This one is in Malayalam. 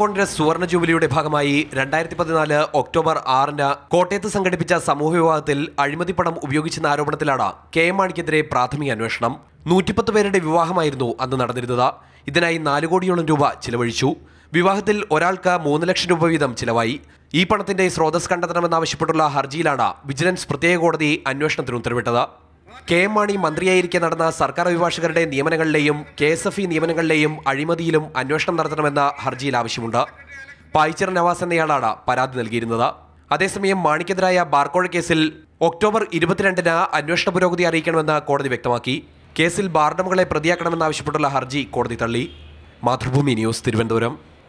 കോൺഗ്രസ് സുവർണ ജൂബിലിയുടെ ഭാഗമായി രണ്ടായിരത്തി പതിനാല് ഒക്ടോബർ ആറിന് കോട്ടയത്ത് സംഘടിപ്പിച്ച സമൂഹ വിവാഹത്തിൽ അഴിമതിപ്പണം ഉപയോഗിച്ചെന്ന ആരോപണത്തിലാണ് കെ എം മാണിക്കെതിരെ പ്രാഥമിക അന്വേഷണം നൂറ്റിപ്പത്ത് പേരുടെ വിവാഹമായിരുന്നു അന്ന് നടന്നിരുന്നത് ഇതിനായി നാല് കോടിയോളം രൂപ ചിലവഴിച്ചു വിവാഹത്തിൽ ഒരാൾക്ക് മൂന്ന് ലക്ഷം രൂപ വീതം ചിലവായി ഈ പണത്തിന്റെ സ്രോതസ് കണ്ടെത്തണമെന്നാവശ്യപ്പെട്ടുള്ള ഹർജിയിലാണ് വിജിലൻസ് പ്രത്യേക കോടതി അന്വേഷണത്തിന് ഉത്തരവിട്ടത് കെ എം മാണി മന്ത്രിയായിരിക്കെ നടന്ന സർക്കാർ അഭിഭാഷകരുടെ നിയമനങ്ങളിലെയും കെ എസ് എഫ് ഇ നിയമനങ്ങളിലെയും അഴിമതിയിലും അന്വേഷണം നടത്തണമെന്ന ഹർജിയിൽ ആവശ്യമുണ്ട് പായിച്ചർ നവാസ് എന്നയാളാണ് പരാതി നൽകിയിരുന്നത് അതേസമയം മാണിക്കെതിരായ ബാർക്കോഴ കേസിൽ ഒക്ടോബർ ഇരുപത്തിരണ്ടിന് അന്വേഷണ പുരോഗതി അറിയിക്കണമെന്ന് കോടതി വ്യക്തമാക്കി കേസിൽ ബാർഡമുകളെ പ്രതിയാക്കണമെന്നാവശ്യപ്പെട്ടുള്ള ഹർജി കോടതി തള്ളി മാതൃഭൂമി ന്യൂസ് തിരുവനന്തപുരം